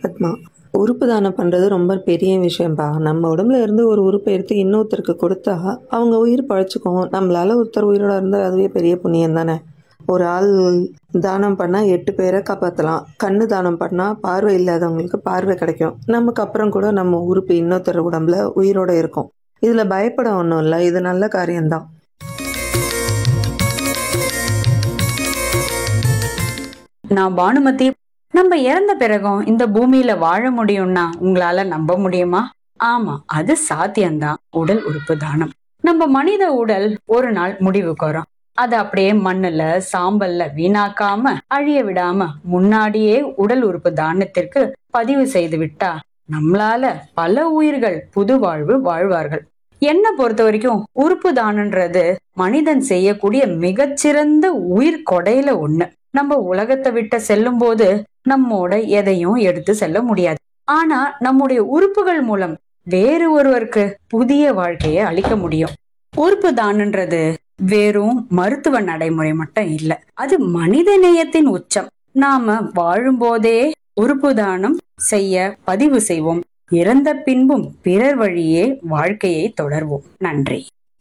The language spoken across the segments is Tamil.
பத்மா உறுப்பு தானம் பண்ணுறது ரொம்ப பெரிய விஷயம்பா நம்ம உடம்புல இருந்து ஒரு உறுப்பை எடுத்து இன்னொருத்தருக்கு கொடுத்தா அவங்க உயிர் பழைச்சிக்கும் நம்மளால ஒருத்தர் உயிரோட இருந்தால் அதுவே பெரிய புண்ணியம் தானே ஒரு ஆள் தானம் பண்ணால் எட்டு பேரை காப்பாற்றலாம் கண்ணு தானம் பண்ணால் பார்வை இல்லாதவங்களுக்கு பார்வை கிடைக்கும் நமக்கு அப்புறம் கூட நம்ம உறுப்பு இன்னொருத்தர் உடம்புல உயிரோட இருக்கும் இதில் பயப்பட ஒன்றும் இல்லை இது நல்ல காரியம்தான் நான் பானுமதி நம்ம இறந்த பிறகும் இந்த பூமியில வாழ முடியும்னா உங்களால நம்ப முடியுமா ஆமா அது சாத்தியம்தான் உடல் உறுப்பு தானம் நம்ம மனித உடல் ஒரு நாள் முடிவுக்கு வரும் அதை அப்படியே மண்ணுல சாம்பல்ல வீணாக்காம அழிய விடாம முன்னாடியே உடல் உறுப்பு தானத்திற்கு பதிவு செய்து விட்டா நம்மளால பல உயிர்கள் புது வாழ்வு வாழ்வார்கள் என்ன பொறுத்த வரைக்கும் உறுப்பு தானன்றது மனிதன் செய்யக்கூடிய மிகச்சிறந்த உயிர் கொடையில ஒண்ணு நம்ம உலகத்தை விட்ட செல்லும் போது நம்மோட எதையும் எடுத்து செல்ல முடியாது ஆனா நம்முடைய உறுப்புகள் மூலம் வேறு ஒருவருக்கு புதிய வாழ்க்கையை அளிக்க முடியும் உறுப்பு தானன்றது வெறும் மருத்துவ நடைமுறை மட்டும் இல்ல அது மனித நேயத்தின் உச்சம் நாம வாழும்போதே உறுப்பு தானம் செய்ய பதிவு செய்வோம் இறந்த பின்பும் பிறர் வழியே வாழ்க்கையை தொடர்வோம் நன்றி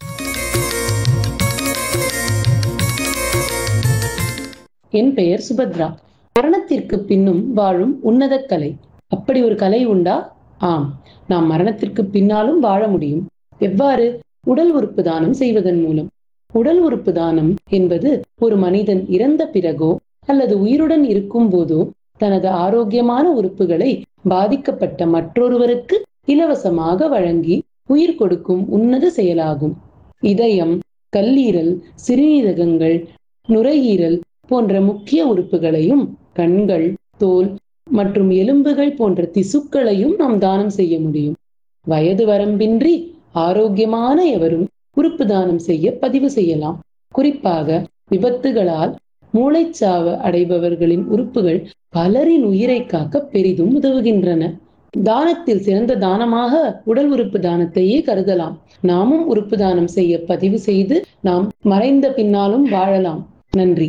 என் பெயர் சுபத்ரா மரணத்திற்கு பின்னும் வாழும் உன்னத கலை அப்படி ஒரு கலை உண்டா ஆம் நாம் மரணத்திற்கு பின்னாலும் வாழ முடியும் எவ்வாறு உடல் உறுப்பு தானம் செய்வதன் மூலம் உடல் உறுப்பு தானம் என்பது ஒரு மனிதன் இறந்த பிறகோ அல்லது உயிருடன் இருக்கும் போதோ தனது ஆரோக்கியமான உறுப்புகளை பாதிக்கப்பட்ட மற்றொருவருக்கு இலவசமாக வழங்கி உயிர் கொடுக்கும் உன்னத செயலாகும் இதயம் கல்லீரல் சிறுநீரகங்கள் நுரையீரல் போன்ற முக்கிய உறுப்புகளையும் கண்கள் தோல் மற்றும் எலும்புகள் போன்ற திசுக்களையும் நாம் தானம் செய்ய முடியும் வயது வரம்பின்றி ஆரோக்கியமான எவரும் உறுப்பு தானம் செய்ய பதிவு செய்யலாம் குறிப்பாக விபத்துகளால் மூளைச்சாவு அடைபவர்களின் உறுப்புகள் பலரின் உயிரை காக்க பெரிதும் உதவுகின்றன தானத்தில் சிறந்த தானமாக உடல் உறுப்பு தானத்தையே கருதலாம் நாமும் உறுப்பு தானம் செய்ய பதிவு செய்து நாம் மறைந்த பின்னாலும் வாழலாம் நன்றி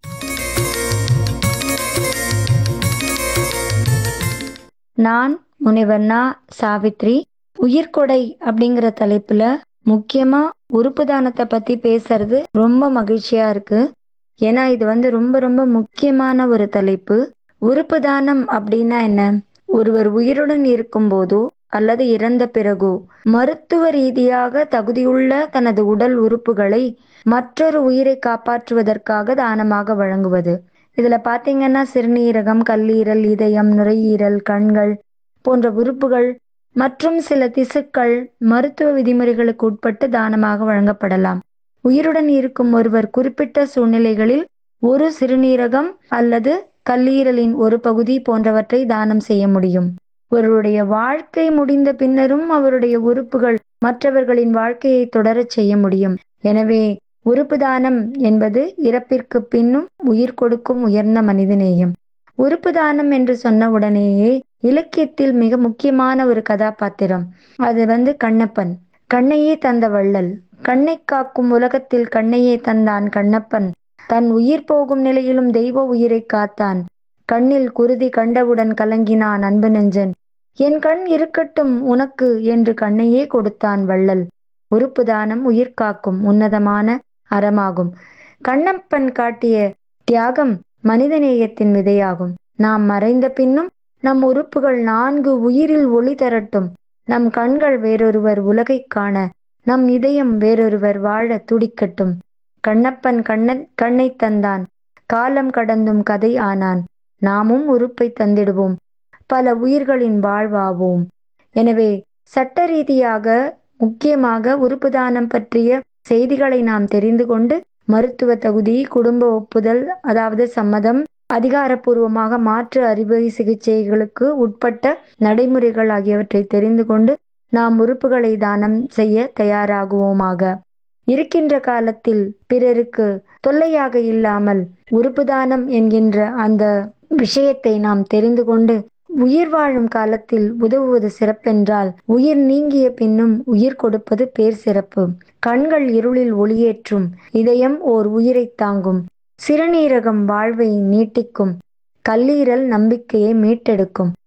நான் முனைவர்னா சாவித்ரி உயிர்கொடை அப்படிங்கிற தலைப்புல முக்கியமா உறுப்பு தானத்தை பத்தி பேசுறது ரொம்ப மகிழ்ச்சியா இருக்கு ஏன்னா இது வந்து ரொம்ப ரொம்ப முக்கியமான ஒரு தலைப்பு உறுப்பு தானம் அப்படின்னா என்ன ஒருவர் உயிருடன் இருக்கும் போதோ அல்லது இறந்த பிறகோ மருத்துவ ரீதியாக தகுதியுள்ள தனது உடல் உறுப்புகளை மற்றொரு உயிரை காப்பாற்றுவதற்காக தானமாக வழங்குவது இதுல பாத்தீங்கன்னா சிறுநீரகம் கல்லீரல் இதயம் நுரையீரல் கண்கள் போன்ற உறுப்புகள் மற்றும் சில திசுக்கள் மருத்துவ விதிமுறைகளுக்கு உட்பட்டு தானமாக வழங்கப்படலாம் உயிருடன் இருக்கும் ஒருவர் குறிப்பிட்ட சூழ்நிலைகளில் ஒரு சிறுநீரகம் அல்லது கல்லீரலின் ஒரு பகுதி போன்றவற்றை தானம் செய்ய முடியும் ஒருவருடைய வாழ்க்கை முடிந்த பின்னரும் அவருடைய உறுப்புகள் மற்றவர்களின் வாழ்க்கையை தொடரச் செய்ய முடியும் எனவே உறுப்பு தானம் என்பது இறப்பிற்கு பின்னும் உயிர் கொடுக்கும் உயர்ந்த மனிதநேயம் உறுப்பு தானம் என்று சொன்ன உடனேயே இலக்கியத்தில் மிக முக்கியமான ஒரு கதாபாத்திரம் அது வந்து கண்ணப்பன் கண்ணையே தந்த வள்ளல் கண்ணை காக்கும் உலகத்தில் கண்ணையே தந்தான் கண்ணப்பன் தன் உயிர் போகும் நிலையிலும் தெய்வ உயிரை காத்தான் கண்ணில் குருதி கண்டவுடன் கலங்கினான் அன்பு நெஞ்சன் என் கண் இருக்கட்டும் உனக்கு என்று கண்ணையே கொடுத்தான் வள்ளல் உறுப்பு தானம் உயிர் காக்கும் உன்னதமான அறமாகும் கண்ணப்பன் காட்டிய தியாகம் மனிதநேயத்தின் விதையாகும் நாம் மறைந்த பின்னும் நம் உறுப்புகள் நான்கு உயிரில் ஒளி தரட்டும் நம் கண்கள் வேறொருவர் உலகைக் காண நம் இதயம் வேறொருவர் வாழ துடிக்கட்டும் கண்ணப்பன் கண்ண கண்ணை தந்தான் காலம் கடந்தும் கதை ஆனான் நாமும் உறுப்பை தந்திடுவோம் பல உயிர்களின் வாழ்வாவோம் எனவே சட்ட ரீதியாக முக்கியமாக உறுப்பு தானம் பற்றிய செய்திகளை நாம் தெரிந்து கொண்டு மருத்துவ தகுதி குடும்ப ஒப்புதல் அதாவது சம்மதம் அதிகாரப்பூர்வமாக மாற்று அறுவை சிகிச்சைகளுக்கு உட்பட்ட நடைமுறைகள் ஆகியவற்றை தெரிந்து கொண்டு நாம் உறுப்புகளை தானம் செய்ய தயாராகுவோமாக இருக்கின்ற காலத்தில் பிறருக்கு தொல்லையாக இல்லாமல் உறுப்பு தானம் என்கின்ற அந்த விஷயத்தை நாம் தெரிந்து கொண்டு உயிர் வாழும் காலத்தில் உதவுவது சிறப்பென்றால் உயிர் நீங்கிய பின்னும் உயிர் கொடுப்பது பேர் சிறப்பு கண்கள் இருளில் ஒளியேற்றும் இதயம் ஓர் உயிரை தாங்கும் சிறுநீரகம் வாழ்வை நீட்டிக்கும் கல்லீரல் நம்பிக்கையை மீட்டெடுக்கும்